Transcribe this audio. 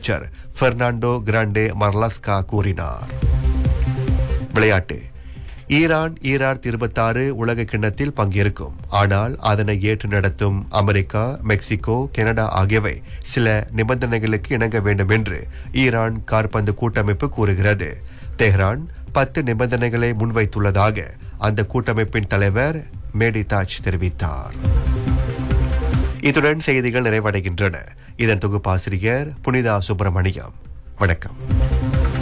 அமைச்சர் பெர்னாண்டோ கிராண்டே மர்லாஸ்கா கூறினார் விளையாட்டு ஈரான் ஈரார் இருபத்தாறு உலக கிண்ணத்தில் பங்கேற்கும் ஆனால் அதனை ஏற்று நடத்தும் அமெரிக்கா மெக்சிகோ கனடா ஆகியவை சில நிபந்தனைகளுக்கு இணங்க வேண்டும் என்று ஈரான் கார்பந்து கூட்டமைப்பு கூறுகிறது தெஹ்ரான் பத்து நிபந்தனைகளை முன்வைத்துள்ளதாக அந்த கூட்டமைப்பின் தலைவர் மேடி தாஜ் தெரிவித்தார் இத்துடன் செய்திகள் நிறைவடைகின்றன இதன் தொகுப்பாசிரியர் புனிதா சுப்பிரமணியம் வணக்கம்